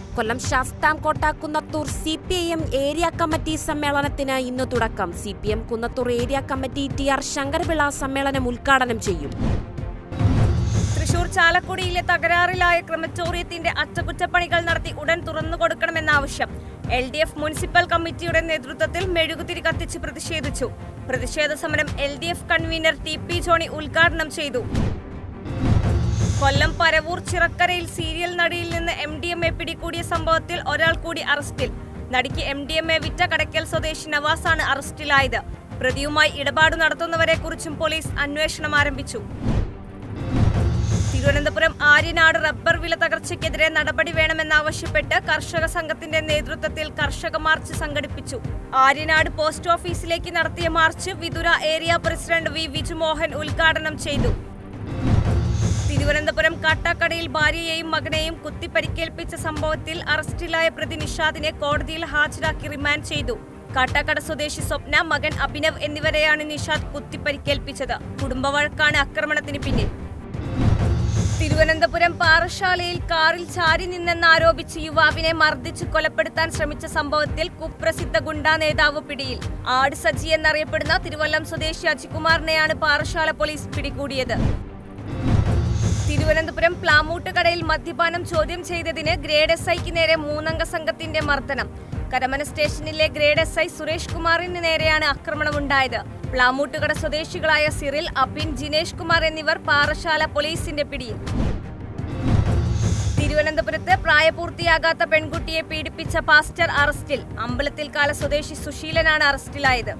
Kollam Sasthamkotta Kunnathur C P I M area committee സമ്മേളനത്തിന് ഇന്ന് തുടക്കം C P M Kunnathur area committee T R Sankarapillai സമ്മേളനം ഉദ്ഘാടനം ചെയ്യും തൃശൂർ ചാലക്കുടിയിലെ തകരാറിലായ ക്രമറ്റോറിയത്തിന്റെ അറ്റകുറ്റപ്പണികൾ നടത്തി ഉടൻ തുറന്നു കൊടുക്കണമെന്ന ആവശ്യം എൽ ഡി എഫ് മുനിസിപ്പൽ കമ്മിറ്റിയുടെ നേതൃത്വത്തിൽ മെഴുകുതിരി കത്തിച്ച് പ്രതിഷേധിച്ചു പ്രതിഷേധ സമരം L D F convener T P Johny ഉദ്ഘാടനം ചെയ്തു കൊല്ലം പരവൂർ ചിറക്കരയിൽ സീരിയൽ നടിയിൽ നിന്ന് എം ഡി എം എ പിടികൂടിയ സംഭവത്തിൽ ഒരാൾ കൂടി അറസ്റ്റിൽ നടിക്ക് എം ഡി എം എ വിറ്റ കടയ്ക്കൽ സ്വദേശി നവാസാണ് അറസ്റ്റിലായത് പ്രതിയുമായി ഇടപാട് നടത്തുന്നവരെ കുറിച്ചും പോലീസ് അന്വേഷണം ആരംഭിച്ചു തിരുവനന്തപുരം ആര്യനാട് റബ്ബർ വില തകർച്ചയ്ക്കെതിരെ നടപടി വേണമെന്നാവശ്യപ്പെട്ട് കർഷക സംഘത്തിന്റെ നേതൃത്വത്തിൽ കർഷക മാർച്ച് സംഘടിപ്പിച്ചു ആര്യനാട് പോസ്റ്റ് ഓഫീസിലേക്ക് നടത്തിയ march Vithura area president V Vijumohan ഉദ്ഘാടനം ചെയ്തു തിരുവനന്തപുരം കാട്ടാക്കടയിൽ ഭാര്യയെയും മകനെയും കുത്തിപ്പരിക്കേൽപ്പിച്ച സംഭവത്തിൽ അറസ്റ്റിലായ പ്രതി നിഷാദിനെ കോടതിയിൽ ഹാജരാക്കി റിമാൻഡ് ചെയ്തു കാട്ടാക്കട സ്വദേശി സ്വപ്ന മകൻ അഭിനവ് എന്നിവരെയാണ് നിഷാദ് കുത്തിപ്പരിക്കേൽപ്പിച്ചത് കുടുംബവഴക്കാണ് ആക്രമണത്തിന് പിന്നിൽ തിരുവനന്തപുരം പാറശാലയിൽ കാറിൽ ചാരി നിന്നെന്നാരോപിച്ച് യുവാവിനെ മർദ്ദിച്ച് കൊലപ്പെടുത്താൻ ശ്രമിച്ച സംഭവത്തിൽ കുപ്രസിദ്ധ ഗുണ്ടാ നേതാവ് പിടിയിൽ ആട് സജി എന്നറിയപ്പെടുന്ന തിരുവല്ലം സ്വദേശി അജികുമാറിനെയാണ് പാറശാല പോലീസ് പിടികൂടിയത് തിരുവനന്തപുരം പ്ലാമൂട്ട് കടയിൽ മദ്യപാനം ചോദ്യം ചെയ്തതിന് ഗ്രേഡ് എസ് ഐക്ക് നേരെ മൂന്നംഗ സംഘത്തിന്റെ മർദ്ദനം കരമന സ്റ്റേഷനിലെ ഗ്രേഡ് എസ് ഐ സുരേഷ് കുമാറിന് നേരെയാണ് ആക്രമണമുണ്ടായത് പ്ലാമൂട്ടുകട സ്വദേശികളായ സിറിൽ അബിൻ ജിനേഷ് കുമാർ എന്നിവർ പാറശാല പോലീസിന്റെ പിടിയിൽ തിരുവനന്തപുരത്ത് പ്രായപൂർത്തിയാകാത്ത പെൺകുട്ടിയെ പീഡിപ്പിച്ച പാസ്റ്റർ അറസ്റ്റിൽ അമ്പലത്തിൽ കാല സ്വദേശി സുശീലനാണ് അറസ്റ്റിലായത്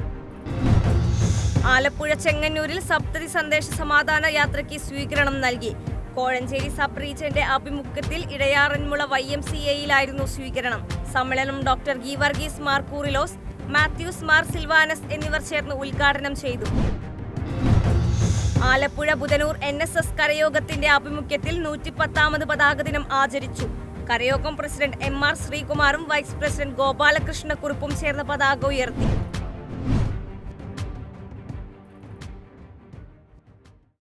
ആലപ്പുഴ ചെങ്ങന്നൂരിൽ സപ്തതി സന്ദേശ സമാധാന യാത്രയ്ക്ക് സ്വീകരണം നൽകി കോഴഞ്ചേരി സബ് റീജന്റെ ആഭിമുഖ്യത്തിൽ ഇടയാറന്മുള വൈ എം സി എയിലായിരുന്നു സ്വീകരണം സമ്മേളനം ഡോക്ടർ ഗീവർഗീസ് മാർ കൂറിലോസ് മാത്യൂസ് മാർ സിൽവാനസ് എന്നിവർ ചേർന്ന് ഉദ്ഘാടനം ചെയ്തു Alappuzha Budhanoor N S S കരയോഗത്തിന്റെ ആഭിമുഖ്യത്തിൽ നൂറ്റിപ്പത്താമത് പതാക ദിനം ആചരിച്ചു കരയോഗം പ്രസിഡന്റ് എം ആർ ശ്രീകുമാറും വൈസ് പ്രസിഡന്റ് ഗോപാലകൃഷ്ണക്കുറുപ്പും ചേർന്ന് പതാക ഉയർത്തി